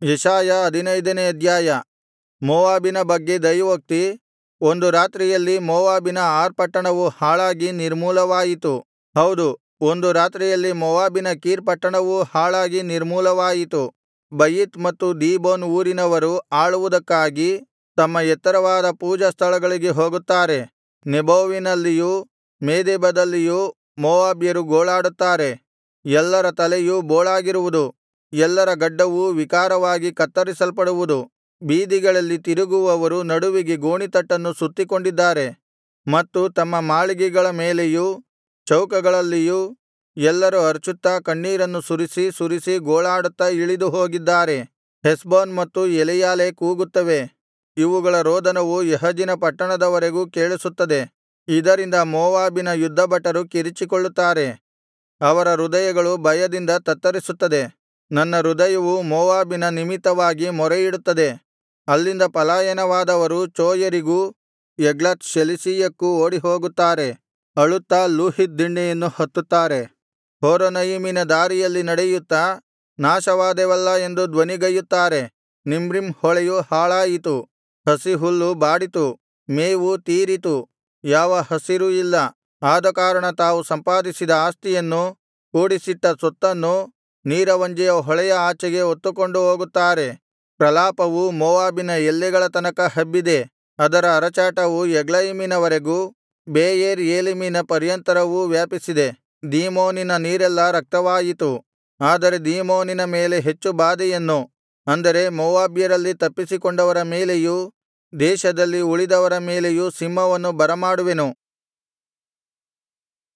ಯೆಶಾಯ ಹದಿನೈದನೇ ಅಧ್ಯಾಯ ಮೋವಾಬಿನ ಬಗ್ಗೆ ದೈವೋಕ್ತಿ ಒಂದು ರಾತ್ರಿಯಲ್ಲಿ ಮೋವಾಬಿನ ಆರ್ ಪಟ್ಟಣವು ಹಾಳಾಗಿ ನಿರ್ಮೂಲವಾಯಿತು ಹೌದು ಒಂದು ರಾತ್ರಿಯಲ್ಲಿ ಮೋವಾಬಿನ ಕೀರ್ ಪಟ್ಟಣವೂ ಹಾಳಾಗಿ ನಿರ್ಮೂಲವಾಯಿತು ಬಯಿತ್ ಮತ್ತು ದೀಬೋನ್ ಊರಿನವರು ಆಳುವುದಕ್ಕಾಗಿ ತಮ್ಮ ಎತ್ತರವಾದ ಪೂಜಾ ಸ್ಥಳಗಳಿಗೆ ಹೋಗುತ್ತಾರೆ ನೆಬೋವಿನಲ್ಲಿಯೂ ಮೇದೆಬದಲ್ಲಿಯೂ ಮೋವಾಬ್ಯರು ಗೋಳಾಡುತ್ತಾರೆ ಎಲ್ಲರ ತಲೆಯು ಬೋಳಾಗಿರುವುದು ಎಲ್ಲರ ಗಡ್ಡವೂ ವಿಕಾರವಾಗಿ ಕತ್ತರಿಸಲ್ಪಡುವುದು ಬೀದಿಗಳಲ್ಲಿ ತಿರುಗುವವರು ನಡುವಿಗೆ ಗೋಣಿತಟ್ಟನ್ನು ಸುತ್ತಿಕೊಂಡಿದ್ದಾರೆ ಮತ್ತು ತಮ್ಮ ಮಾಳಿಗೆಗಳ ಮೇಲೆಯೂ ಚೌಕಗಳಲ್ಲಿಯೂ ಎಲ್ಲರು ಅರಚುತ್ತಾ ಕಣ್ಣೀರನ್ನು ಸುರಿಸಿ ಸುರಿಸಿ ಗೋಳಾಡುತ್ತಾ ಇಳಿದು ಹೋಗಿದ್ದಾರೆ ಹೆಷ್ಬೋನ್ ಮತ್ತು ಎಲೆಯಾಲೆ ಕೂಗುತ್ತವೆ ಇವುಗಳ ರೋದನವು ಯಹಜಿನ ಪಟ್ಟಣದವರೆಗೂ ಕೇಳಿಸುತ್ತದೆ ಇದರಿಂದ ಮೋವಾಬಿನ ಯುದ್ಧಭಟರು ಕಿರಿಚಿಕೊಳ್ಳುತ್ತಾರೆ ಅವರ ಹೃದಯಗಳು ಭಯದಿಂದ ತತ್ತರಿಸುತ್ತದೆ ನನ್ನ ಹೃದಯವು ಮೋವಾಬಿನ ನಿಮಿತ್ತವಾಗಿ ಮೊರೆಯಿಡುತ್ತದೆ ಅಲ್ಲಿಂದ ಪಲಾಯನವಾದವರು ಚೋಯರಿಗೂ ಎಗ್ಲತ್ ಶೆಲಿಶೀಯಕ್ಕೂ ಓಡಿಹೋಗುತ್ತಾರೆ ಅಳುತ್ತಾ ಲೂಹೀತ್ ದಿಣ್ಣೆಯನ್ನು ಹತ್ತುತ್ತಾರೆ ಹೊರೊನಯಿಮಿನ ದಾರಿಯಲ್ಲಿ ನಡೆಯುತ್ತಾ ನಾಶವಾದೆವಲ್ಲಾ ಎಂದು ಧ್ವನಿಗೈಯುತ್ತಾರೆ ನಿಮ್ರೀಮ್ ಹೊಳೆಯು ಹಾಳಾಯಿತು ಹಸಿಹುಲ್ಲು ಬಾಡಿತು ಮೇವು ತೀರಿತು ಯಾವ ಹಸಿರೂ ಇಲ್ಲ ಆದಕಾರಣ ತಾವು ಸಂಪಾದಿಸಿದ ಆಸ್ತಿಯನ್ನೂ ಕೂಡಿಸಿಟ್ಟ ಸೊತ್ತನ್ನೂ ನೀರವಂಜಿಯ ಹೊಳೆಯ ಆಚೆಗೆ ಹೊತ್ತುಕೊಂಡು ಹೋಗುತ್ತಾರೆ ಪ್ರಲಾಪವು ಮೋವಾಬಿನ ಎಲ್ಲೆಗಳ ತನಕ ಹಬ್ಬಿದೆ ಅದರ ಅರಚಾಟವು ಎಗ್ಲಯಿಮಿನವರೆಗೂ ಬೇಯೇರ್ ಏಲಿಮಿನ ಪರ್ಯಂತರವೂ ವ್ಯಾಪಿಸಿದೆ ದೀಮೋನಿನ ನೀರೆಲ್ಲಾ ರಕ್ತವಾಯಿತು ಆದರೆ ದೀಮೋನಿನ ಮೇಲೆ ಹೆಚ್ಚು ಬಾಧೆಯನ್ನು ಅಂದರೆ ಮೋವಾಬ್ಯರಲ್ಲಿ ತಪ್ಪಿಸಿಕೊಂಡವರ ಮೇಲೆಯೂ ದೇಶದಲ್ಲಿ ಉಳಿದವರ ಮೇಲೆಯೂ ಸಿಂಹವನ್ನು ಬರಮಾಡುವೆನು